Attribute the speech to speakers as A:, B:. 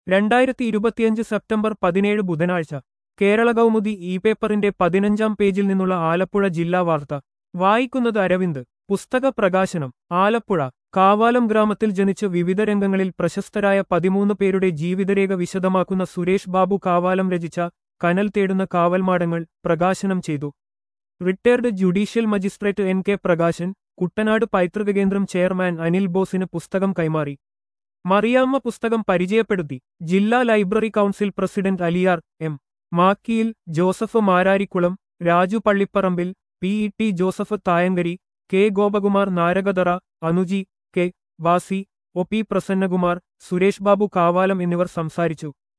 A: രണ്ടായിരത്തി ഇരുപത്തിയഞ്ച് സെപ്റ്റംബർ പതിനേഴ് ബുധനാഴ്ച കേരള കൗമുദി ഇ പേപ്പറിന്റെ പതിനഞ്ചാം പേജിൽ നിന്നുള്ള ആലപ്പുഴ ജില്ലാ വാർത്ത വായിക്കുന്നത് അരവിന്ദ് പുസ്തക പ്രകാശനം ആലപ്പുഴ കാവാലം ഗ്രാമത്തിൽ ജനിച്ച് വിവിധ രംഗങ്ങളിൽ പ്രശസ്തരായ പതിമൂന്ന് പേരുടെ ജീവിതരേഖ വിശദമാക്കുന്ന സുരേഷ് ബാബു കാവാലം രചിച്ച കനൽ തേടുന്ന കാവൽമാടങ്ങൾ പ്രകാശനം ചെയ്തു retired judicial magistrate N K Prakashan Kuttanad പൈതൃക കേന്ദ്രം ചെയർമാൻ അനിൽ ബോസിന് പുസ്തകം കൈമാറി മറിയാമ്മ പുസ്തകം പരിചയപ്പെടുത്തി ജില്ലാ library council president Aliyar M Makkiyil Joseph Mararikulam Raju Pallipparambil P E T Joseph Thayankari K Gopakumar Narakathara Anuji K Vasi O P Prasannakumar Suresh Babu Kavalam എന്നിവർ സംസാരിച്ചു